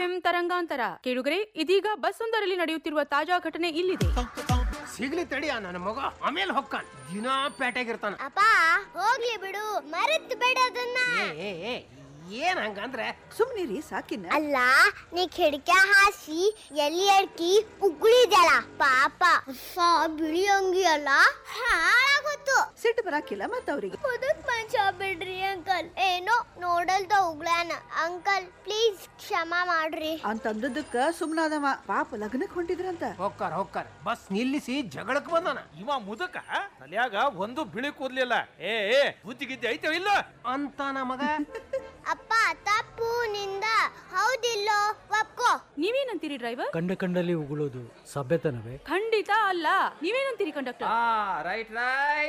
FM ತರಂಗಾಂತರ ಕೇಳುಗರೆ ಇದೀಗ ಬಸ್ ಒಂದರಲ್ಲಿ ನಡೆಯುತ್ತಿರುವ ತಾಜಾ ಘಟನೆ ಇಲ್ಲಿದೆ ಸಿಗ್ಲಿ ತಡಿಯ ನನ್ನ ಮಗ ಆಮೇಲೆ ಹೊಕ್ಕಾನ ದಿನಾ ಪೇಟೆಗಿರ್ತಾನ ಅಪ್ಪ ಹೋಗ್ಲಿ ಬಿಡು ಮರೆತ್ ಬೇಡ ಅದನ್ನ ಏ ಏ ಏ ಏನ್ ಹಂಗಂದ್ರೆ ಸುಮ್ನಿರಿ ಸಾಕಿನ ಅಲ್ಲ ನೀ ಕಿಡಕ ಹಾಸಿ ಎಲ್ಲಿ ಅಡ್ಕಿ ಉಗುಳಿದ್ಯಲ್ಲ ಪಾಪ ಹೊಸ ಬಿಳಿ ಅಂಗಿ ಅಲ್ಲ ಹಾಳಾಗೋತು ಸಿಟ್ಟು ಬರಾಕಿಲ್ಲ ಮತ್ತ ಅವ್ರಿಗೆ ಮುದುಕ್ ಮನುಷ್ಯ ಬಿಡ್ರಿ ಅಂಕಲ್ ಏನೋ ನೋಡಲ್ದ ಉಗ್ಳಾನ ಅಂಕಲ್ ಪ್ಲೀಸ್ ಕ್ಷಮಾ ಮಾಡ್ರಿ ಅಂತಂದದಕ್ಕ ಸುಮ್ನಾದವ ಪಾಪ ಲಗ್ನಕ್ ಹೊಂಟಿದ್ರಂತ ಹೊಕ್ಕಾರ ಹೊಕ್ಕಾರ ಬಸ್ ನಿಲ್ಲಿಸಿ ಜಗಳಕ್ ಬಂದಾನ ಇವ ಮುದಕ ತಲ್ಯಾಗ ಒಂದು ಬಿಳಿ ಕೂದ್ಲಿಲ್ಲ ಏ ಏ ಬುದ್ಧಿ ಗಿದ್ದಿ ಐತೋ ಇಲ್ಲ ಅಂತ ಮಗ ಅಪ್ಪ ತಪ್ಪು ನಿಂದ ಹೌದಿಲ್ಲೋ ಒಪ್ಕೋ ನೀವೇನಂತೀರಿ ಡ್ರೈವರ್ ಕಂಡ ಕಂಡಲ್ಲಿ ಉಗುಳೋದು ಸಭ್ಯತನವೇ ಖಂಡಿತ ಅಲ್ಲ ನೀವೇನಂತೀರಿ ಕಂಡಕ್ಟರ್ ರೈಟ್ ರೈಟ್